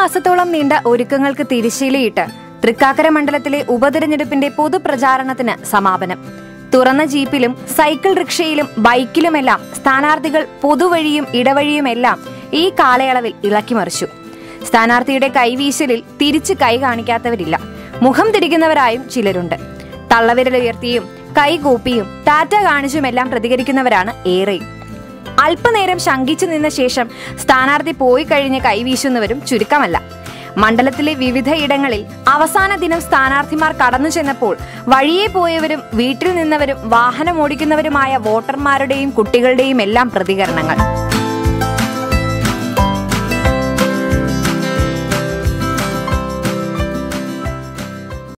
മാസത്തോളം നീണ്ട ഒരുക്കങ്ങൾക്ക് തിരിശീലയിട്ട് തൃക്കാക്കര മണ്ഡലത്തിലെ ഉപതെരഞ്ഞെടുപ്പിന്റെ പൊതുപ്രചാരണത്തിന് സമാപനം തുറന്ന ജീപ്പിലും സൈക്കിൾ റിക്ഷയിലും ബൈക്കിലുമെല്ലാം സ്ഥാനാർത്ഥികൾ പൊതുവഴിയും ഇടവഴിയുമെല്ലാം ഈ കാലയളവിൽ ഇളക്കിമറിച്ചു സ്ഥാനാർത്ഥിയുടെ കൈവീശലിൽ തിരിച്ച് കൈ കാണിക്കാത്തവരില്ല മുഖം തിരിക്കുന്നവരായും ചിലരുണ്ട് തള്ളവിരൽ ഉയർത്തിയും കൈകൂപ്പിയും ടാറ്റ കാണിച്ചുമെല്ലാം പ്രതികരിക്കുന്നവരാണ് ഏറെയും അല്പനേരം ശങ്കിച്ചു നിന്ന ശേഷം സ്ഥാനാർത്ഥി പോയി കഴിഞ്ഞ് കൈവീശുന്നവരും ചുരുക്കമല്ല മണ്ഡലത്തിലെ വിവിധ ഇടങ്ങളിൽ അവസാന ദിനം സ്ഥാനാർത്ഥിമാർ കടന്നു ചെന്നപ്പോൾ വഴിയെ പോയവരും വീട്ടിൽ നിന്നവരും വാഹനം ഓടിക്കുന്നവരുമായ വോട്ടർമാരുടെയും കുട്ടികളുടെയും എല്ലാം പ്രതികരണങ്ങൾ